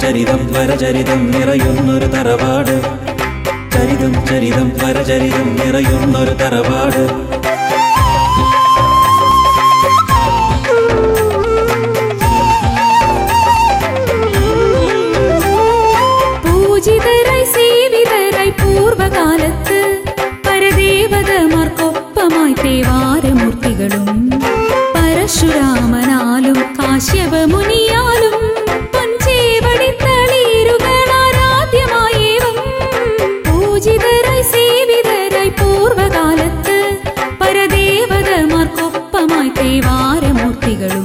ചരിതം വരചരിതം നിറയുന്നൊരു തറവാട് ചരിതം ചരിതം വരചരിതം നിറയുന്നൊരു തറവാട് പൂജിതരായി സേവിതരായി പൂർവകാലത്ത് പരദേവതമാർക്കൊപ്പമായി തേവാരമൂർത്തികളും പരശുരാമനാലും കാശ്യപ മുനിയാലും പൊഞ്ചേവടിത്തളീരുകളാരാധ്യമായേവം പൂജിതരായി സേവിതരായി പൂർവകാലത്ത് പരദേവതമാർക്കൊപ്പമായി തേവാരമൂർത്തികളും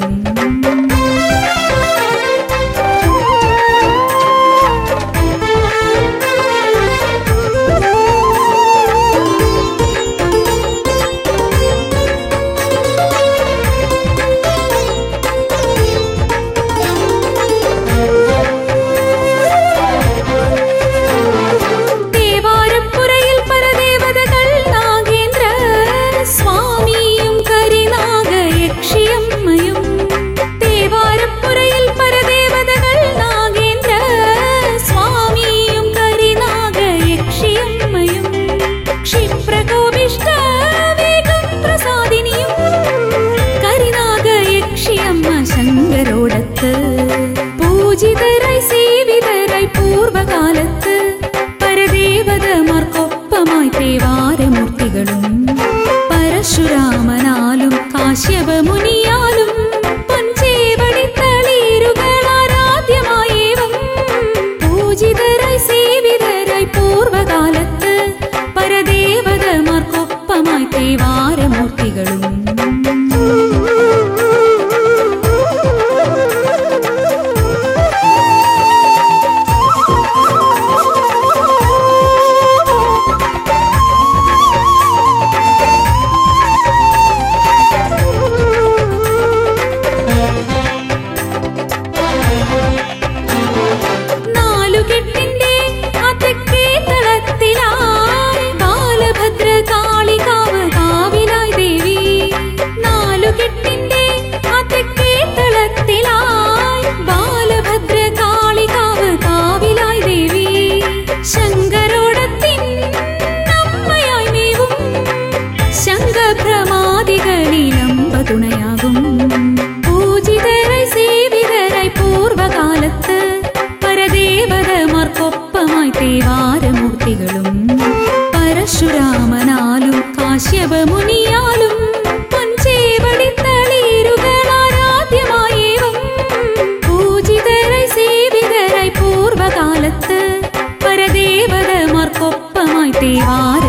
ദേവാരപ്പുരയിൽ പരദേവതകൾ നാഗേന്ദ്ര സ്വാമിയും കരിനാഗ യക്ഷിയമ്മയും ദേവാരപ്പുരയിൽ പരദേവതകൾ നാഗേന്ദ്ര സ്വാമിയും കരിനാഗ യക്ഷിയമ്മയും ക്ഷിപ്രകോപിഷ്ട വേഗം പ്രസാദിനിയും കരിനാഗ യക്ഷിയമ്മ ശങ്കരോടത്ത് പൂജിതരായി സേവിതരായി പൂർവകാലത്ത് പരദേവതമാർക്കൊപ്പമായി തേവാരമൂർത്തികളും പരശുരാമനാലും കാശ്യപ മുനിയാലും പൊഞ്ചേവടിത്തളീരുകളാരാധ്യമായേവം പൂജിതരായി സേവിതരായി പൂർവകാലത്ത് പരദേവതമാർക്കൊപ്പമായി തേവാരമൂർത്തികളും നാലുകെട്ടിന്റെ ആ തെക്കേ തളത്തിലായി ബാലഭദ്ര കാളികാവ് കാവിലായി ദേവി നാലുകെട്ടിന്റെ ആ തെക്കേ തളത്തിലായി ബാലഭദ്ര കാളികാവ് കാവിലായി ദേവി ശങ്കരോടത്തിൻ അമ്മയായി മേവും ശംഖഭ്രമാദികളിലമ്പ തുണയാകും പൂജിതരായി സേവിതരായി പൂർവകാലത്ത് പരദേവതമാർക്കൊപ്പമായി തേവാരമൂർത്തികളും പരശുരാമനാലും കാശ്യപ മുനിയാലും പൊഞ്ചേവടിത്തളീരുകളാരാധ്യമായേവം പൂജിതരായി സേവിതരായി പൂർവകാലത്ത് പരദേവതമാർക്കൊപ്പമായി തേവാര